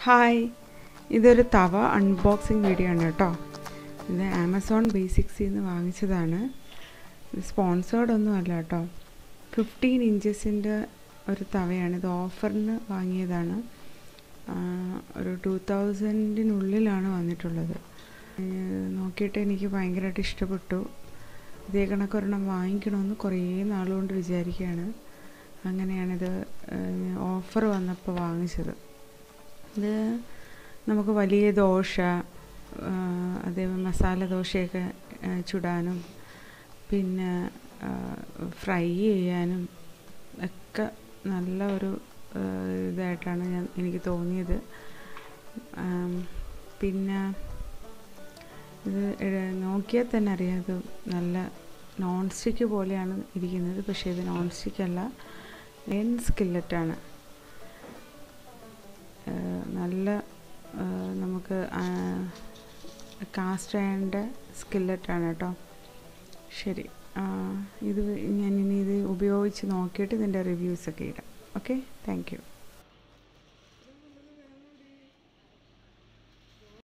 hi ഇതൊരു തവ unboxing video ആണ് കേട്ടോ ഇത് ആമസോൺ ബേസിക്സിൽ നിന്ന് വാങ്ങിച്ചതാണ് ഇത് സ്പോൺസേർഡ് ഒന്നും അല്ല കേട്ടോ ഫിഫ്റ്റീൻ ഇഞ്ചസിൻ്റെ ഒരു തവയാണ് ഇത് ഓഫറിന് വാങ്ങിയതാണ് ആ, ഒരു ടു തൗസൻഡിനുള്ളിലാണ് വന്നിട്ടുള്ളത് ഏഹ് നോക്കിയിട്ട് എനിക്ക് ഭയങ്കരമായിട്ട് ഇഷ്ടപ്പെട്ടു ഇതേ കണക്കൊരെണ്ണം വാങ്ങിക്കണമെന്ന് കുറേ നാളുകൊണ്ട് വിചാരിക്കുകയാണ് അങ്ങനെയാണിത് ഓഫർ വന്നപ്പോൾ വാങ്ങിച്ചത് ഇത് നമുക്ക് വലിയ ദോശ ആ, അതേ മസാല ദോശയൊക്കെ ആ, ചുടാനും പിന്നെ ആ, ഫ്രൈ ചെയ്യാനും ഒക്കെ നല്ല ഒരു ആ, ഇതായിട്ടാണ് ഞാൻ എനിക്ക് തോന്നിയത് ആം, പിന്നെ ഇത് എ- നോക്കിയാൽ തന്നെ അറിയാം ഇത് നല്ല നോൺ സ്റ്റിക്ക് പോലെയാണ് ഇരിക്കുന്നത് പക്ഷേ ഇത് നോൺ സ്റ്റിക്ക് അല്ല ലെൻ സ്കില്ലറ്റാണ് നല്ല ആ, നമുക്ക് കാസ്റ്റ് അയണിൻ്റെ സ്കില്ലറ്റാണ് കേട്ടോ ശരി ആ, ഇത് ഞാൻ ഇനി ഇത് ഉപയോഗിച്ച് നോക്കിയിട്ട് ഇതിൻ്റെ റിവ്യൂസൊക്കെ ഇടാം ഓക്കെ താങ്ക് യു